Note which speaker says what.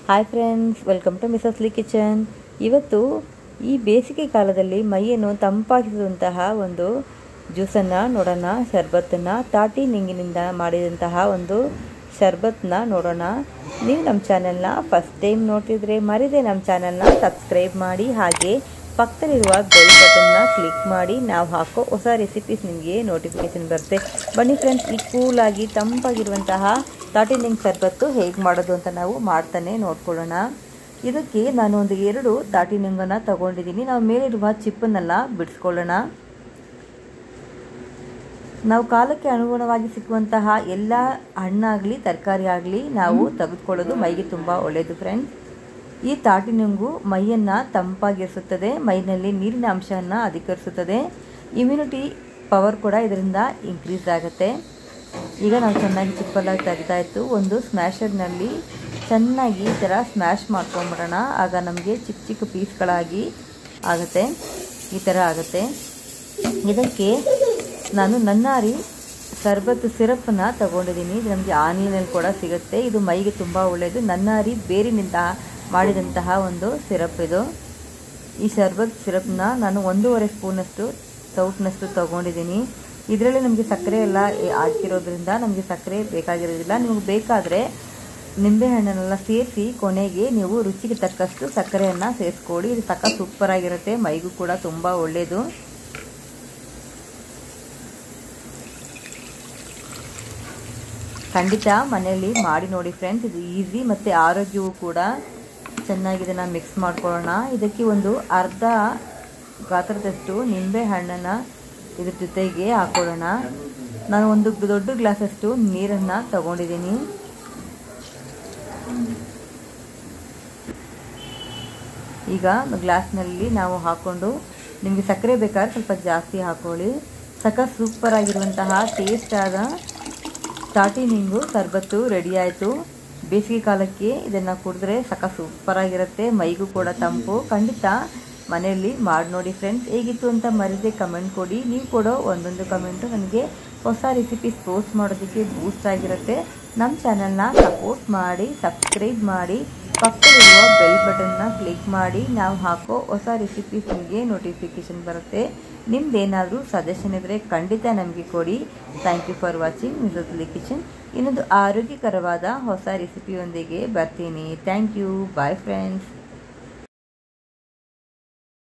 Speaker 1: hi friends welcome to Mrs Lee kitchen ಇವತ್ತು ಈ ಬೇಸಿಗೆ ಕಾಲದಲ್ಲಿ ಮೈಯನ್ನು ತಂಪಾಗಿಸುವಂತಹ ಒಂದು ಜ್ಯೂಸನ್ನು ನೋಡೋಣ ಶರ್ಬತ್ತನ್ನು ತಾಟಿ ನಿಂಗಿನಿಂದ ಮಾಡಿದಂತಹ ಒಂದು ಶರ್ಬತ್ನ ನೋಡೋಣ ನೀವು ನಮ್ಮ ಚಾನಲ್ನ ಫಸ್ಟ್ ಟೈಮ್ ನೋಡ್ತಿದ್ರೆ ಮರಿದೆ ನಮ್ಮ ಚಾನಲ್ನ ಸಬ್ಸ್ಕ್ರೈಬ್ ಮಾಡಿ ಹಾಗೆ ಪಕ್ಕದಲ್ಲಿರುವ ಬೆಲ್ ಬಟನ್ನ ಕ್ಲಿಕ್ ಮಾಡಿ ನಾವು ಹಾಕೋ ಹೊಸ ರೆಸಿಪೀಸ್ ನಿಮಗೆ ನೋಟಿಫಿಕೇಶನ್ ಬರುತ್ತೆ ಬನ್ನಿ ಫ್ರೆಂಡ್ಸ್ ಈ ಕೂಲಾಗಿ ತಂಪಾಗಿರುವಂತಹ ತಾಟಿ ನಿಂಗ್ ಶರ್ಬತ್ತು ಹೇಗೆ ಮಾಡೋದು ಅಂತ ನಾವು ಮಾಡ್ತಾನೆ ನೋಡ್ಕೊಳ್ಳೋಣ ಇದಕ್ಕೆ ನಾನು ಒಂದು ಎರಡು ತಾಟಿ ನಿಂಗನ್ನು ತಗೊಂಡಿದ್ದೀನಿ ನಾವು ಮೇಲಿರುವ ಚಿಪ್ಪನ್ನೆಲ್ಲ ಬಿಡಿಸ್ಕೊಳ್ಳೋಣ ನಾವು ಕಾಲಕ್ಕೆ ಅನುಗುಣವಾಗಿ ಸಿಕ್ಕುವಂತಹ ಎಲ್ಲ ಹಣ್ಣಾಗಲಿ ತರಕಾರಿ ಆಗಲಿ ನಾವು ತೆಗೆದುಕೊಳ್ಳೋದು ಮೈಗೆ ತುಂಬ ಒಳ್ಳೆಯದು ಫ್ರೆಂಡ್ಸ್ ಈ ತಾಟಿನುಂಗು ಮೈಯನ್ನು ತಂಪಾಗಿರಿಸುತ್ತದೆ ಮೈನಲ್ಲಿ ನೀರಿನ ಅಂಶವನ್ನು ಅಧಿಕರಿಸುತ್ತದೆ ಇಮ್ಯುನಿಟಿ ಪವರ್ ಕೂಡ ಇದರಿಂದ ಇನ್ಕ್ರೀಸ್ ಆಗುತ್ತೆ ಈಗ ನಾವು ಚೆನ್ನಾಗಿ ಚಿಪ್ಪೆಲ್ಲ ತೆಗೆದಾಯಿತು ಒಂದು ಸ್ಮ್ಯಾಶರ್ನಲ್ಲಿ ಚೆನ್ನಾಗಿ ಈ ಥರ ಸ್ಮ್ಯಾಶ್ ಮಾಡ್ಕೊಂಬಿಡೋಣ ಆಗ ನಮಗೆ ಚಿಕ್ಕ ಚಿಕ್ಕ ಪೀಸ್ಗಳಾಗಿ ಆಗುತ್ತೆ ಈ ಥರ ಆಗುತ್ತೆ ಇದಕ್ಕೆ ನಾನು ನನ್ನಾರಿ ಸರ್ಬತ್ತು ಸಿರಪ್ಪನ್ನ ತಗೊಂಡಿದ್ದೀನಿ ಇದು ನಮಗೆ ಆನ್ಲೈನಲ್ಲಿ ಕೂಡ ಸಿಗುತ್ತೆ ಇದು ಮೈಗೆ ತುಂಬ ಒಳ್ಳೆಯದು ನನ್ನಾರಿ ಬೇರಿನಿಂದ ಮಾಡಿದಂತಹ ಒಂದು ಸಿರಪ್ ಇದು ಈ ಶರ್ಬತ್ ಸಿರಪ್ನ ನಾನು ಒಂದೂವರೆ ಸ್ಪೂನಷ್ಟು ಸೌಟ್ನಷ್ಟು ತಗೊಂಡಿದ್ದೀನಿ ಇದರಲ್ಲಿ ನಮಗೆ ಸಕ್ಕರೆ ಎಲ್ಲ ಹಾಕಿರೋದ್ರಿಂದ ನಮಗೆ ಸಕ್ಕರೆ ಬೇಕಾಗಿರೋದಿಲ್ಲ ನಿಮಗೆ ಬೇಕಾದರೆ ನಿಂಬೆಹಣ್ಣನ್ನೆಲ್ಲ ಸೇರಿಸಿ ಕೊನೆಗೆ ನೀವು ರುಚಿಗೆ ತಕ್ಕಷ್ಟು ಸಕ್ಕರೆಯನ್ನು ಸೇರಿಸ್ಕೊಳ್ಳಿ ಇದು ಸಕ್ಕ ಸೂಪರಾಗಿರುತ್ತೆ ಮೈಗೂ ಕೂಡ ತುಂಬ ಒಳ್ಳೆಯದು ಖಂಡಿತ ಮನೆಯಲ್ಲಿ ಮಾಡಿ ನೋಡಿ ಫ್ರೆಂಡ್ಸ್ ಇದು ಈಸಿ ಮತ್ತು ಆರೋಗ್ಯವೂ ಕೂಡ ಚೆನ್ನಾಗಿ ಇದನ್ನು ಮಿಕ್ಸ್ ಮಾಡ್ಕೊಳ್ಳೋಣ ಇದಕ್ಕೆ ಒಂದು ಅರ್ಧ ಗಾತ್ರದಷ್ಟು ನಿಂಬೆ ಹಣ್ಣನ್ನು ಇದ್ರ ಜೊತೆಗೆ ಹಾಕೊಳ್ಳೋಣ ನಾನು ಒಂದು ದೊಡ್ಡ ಗ್ಲಾಸಷ್ಟು ನೀರನ್ನು ತಗೊಂಡಿದ್ದೀನಿ ಈಗ ಗ್ಲಾಸ್ನಲ್ಲಿ ನಾವು ಹಾಕ್ಕೊಂಡು ನಿಮಗೆ ಸಕ್ಕರೆ ಬೇಕಾದ್ರೆ ಸ್ವಲ್ಪ ಜಾಸ್ತಿ ಹಾಕೊಳ್ಳಿ ಸಕ ಸೂಪರ್ ಆಗಿರುವಂತಹ ಟೇಸ್ಟ್ ಆದ ತಾಟಿ ನಿಂಗು ಸರ್ಬತ್ತು ರೆಡಿ ಆಯಿತು ಬೇಸಿಗೆ ಕಾಲಕ್ಕೆ ಇದನ್ನು ಕುಡಿದ್ರೆ ಸಕ ಸೂಪರಾಗಿರುತ್ತೆ ಮೈಗೂ ಕೂಡ ತಂಪು ಖಂಡಿತ ಮನೆಯಲ್ಲಿ ಮಾಡಿ ನೋಡಿ ಫ್ರೆಂಡ್ಸ್ ಹೇಗಿತ್ತು ಅಂತ ಮರಿದೆ ಕಮೆಂಟ್ ಕೊಡಿ ನೀವು ಕೊಡೋ ಒಂದೊಂದು ಕಮೆಂಟು ನನಗೆ ಹೊಸ ರೆಸಿಪೀಸ್ ಪೋಸ್ಟ್ ಮಾಡೋದಕ್ಕೆ ಬೂಸ್ಟ್ ಆಗಿರುತ್ತೆ ನಮ್ಮ ಚಾನಲ್ನ ಸಪೋರ್ಟ್ ಮಾಡಿ ಸಬ್ಸ್ಕ್ರೈಬ್ ಮಾಡಿ ಪಕ್ಕದಲ್ಲಿರುವ ಬೆಲ್ ಬಟನ್ನ ಕ್ಲಿಕ್ ಮಾಡಿ ನಾವು ಹಾಕೋ ಹೊಸ ರೆಸಿಪೀಸ್ ನಿಮಗೆ ನೋಟಿಫಿಕೇಶನ್ ಬರುತ್ತೆ ನಿಮ್ದೇನಾದರೂ ಸಜೆಷನ್ ಇದ್ದರೆ ಖಂಡಿತ ನಮಗೆ ಕೊಡಿ thank you for watching Mrs Lee kitchen ಇನ್ನೊಂದು ಆರೋಗ್ಯಕರವಾದ ಹೊಸ ರೆಸಿಪಿಯೊಂದಿಗೆ ಬರ್ತೀನಿ ಥ್ಯಾಂಕ್ ಯು ಬಾಯ್ ಫ್ರೆಂಡ್ಸ್